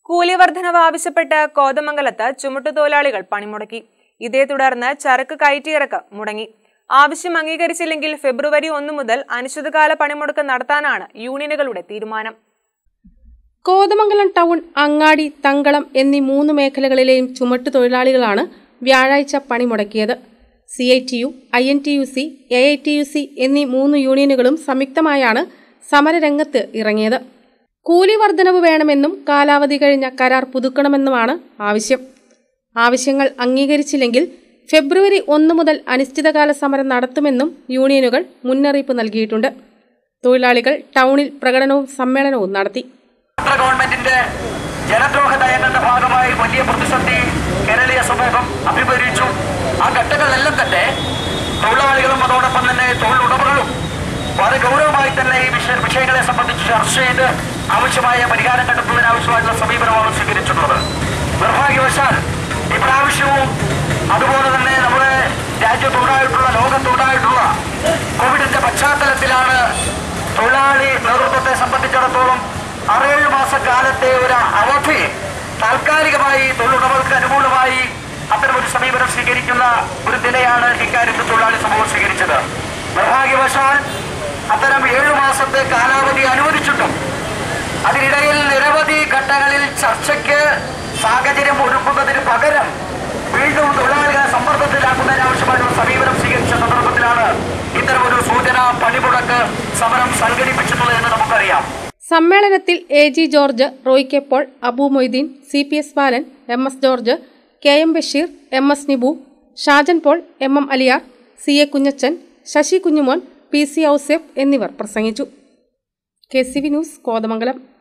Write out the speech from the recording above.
കൂലി വർധനവ് ആവശ്യപ്പെട്ട് കോതമംഗലത്ത് ചുമട്ടുതൊഴിലാളികൾ പണിമുടക്കി ഇതേ തുടർന്ന് ചരക്ക് കയറ്റിയിറക്ക് മുടങ്ങി ആവശ്യം അംഗീകരിച്ചില്ലെങ്കിൽ ഫെബ്രുവരി ഒന്ന് മുതൽ അനിശ്ചിതകാല പണിമുടക്ക് നടത്താനാണ് യൂണിയനുകളുടെ തീരുമാനം കോതമംഗലം ടൗൺ അങ്ങാടി തങ്കളം എന്നീ മൂന്ന് മേഖലകളിലെയും ചുമട്ടുതൊഴിലാളികളാണ് വ്യാഴാഴ്ച പണിമുടക്കിയത് C I T U I N T U C A I T U C എന്നീ മൂന്ന് യൂണിയനുകളും സംയുക്തമായാണ് സമരരംഗത്ത് ഇറങ്ങിയത് കൂലി വർധനവ് വേണമെന്നും കാലാവധി കഴിഞ്ഞ കരാർ പുതുക്കണമെന്നുമാണ് ആവശ്യം ആവശ്യങ്ങൾ അംഗീകരിച്ചില്ലെങ്കിൽ ഫെബ്രുവരി ഒന്ന് മുതൽ അനിശ്ചിതകാല സമരം നടത്തുമെന്നും യൂണിയനുകൾ മുന്നറിയിപ്പ് നൽകിയിട്ടുണ്ട് തൊഴിലാളികൾ ടൗണിൽ പ്രകടനവും സമ്മേളനവും നടത്തി കേന്ദ്ര ഗവൺമെന്റിന്റെ ജനദ്രോഹ നയങ്ങളുടെ ഭാഗമായി വലിയ പ്രതിസന്ധി കേരളീയ സമൂഹം അഭിമുഖീകരിച്ചു ആ ഘട്ടങ്ങളിലെല്ലാം തന്നെ തൊഴിലാളികളും അതോടൊപ്പം തന്നെ തൊഴിലുടമകളും വളരെ ഗൗരവമായി തന്നെ ഈ വിഷയ വിഷയങ്ങളെ സംബന്ധിച്ച് ചർച്ച ചെയ്ത് ആവശ്യമായ പരിഹാരം കണ്ടെത്തുന്നതിന് ആവശ്യമായിട്ടുള്ള സമീപനമാണ് സ്വീകരിച്ചിട്ടുള്ളത് നിർഭാഗ്യവശാൽ ഇപ്രാവശ്യവും അതുപോലെ തന്നെ നമ്മുടെ രാജ്യത്തുണ്ടായിട്ടുള്ള ലോകത്തുണ്ടായിട്ടുള്ള കോവിഡിന്റെ പശ്ചാത്തലത്തിലാണ് തൊഴിലാളി നേതൃത്വത്തെ സംബന്ധിച്ചിടത്തോളം ആറേഴ് മാസക്കാലത്തെ ഒരു അവധി താൽക്കാലികമായി തൊഴിലുടമകൾക്ക് അനുകൂലമായി അത്തരം ഒരു സമീപനം സ്വീകരിക്കുന്ന ഒരു നിലയാണ് ഇക്കാര്യത്തിൽ തൊഴിലാളി സമൂഹം സ്വീകരിച്ചത് നിർഭാഗ്യവശാൽ അത്തരം ഏഴു മാസത്തെ കാലാവധി അനുവദിച്ചിട്ടും അതിനിടയിൽ നിരവധി ഘട്ടങ്ങളിൽ ചർച്ചയ്ക്ക് സാഹചര്യം ഒരുക്കുന്നതിന് പകരം വീണ്ടും തൊഴിലാളികളെ സമ്മർദ്ദത്തിലാക്കുന്നതിന് ആവശ്യമായിട്ടുള്ള സമീപനം സ്വീകരിച്ച സന്ദർഭത്തിലാണ് ഇത്തരം ഒരു സൂചന പണിമുടക്ക് സമരം സംഘടിപ്പിച്ചിട്ടുള്ളത് എന്ന് നമുക്കറിയാം സമ്മേളനത്തിൽ A G George Roy K Paul Abu Moideen C P S Balan M S George K M Basheer M S Nibu Shajan Paul M M Aliyar C A Kunjachan Sasi Kunjumon P C Ouseph എന്നിവർ പ്രസംഗിച്ചു K C V news Kothamangalam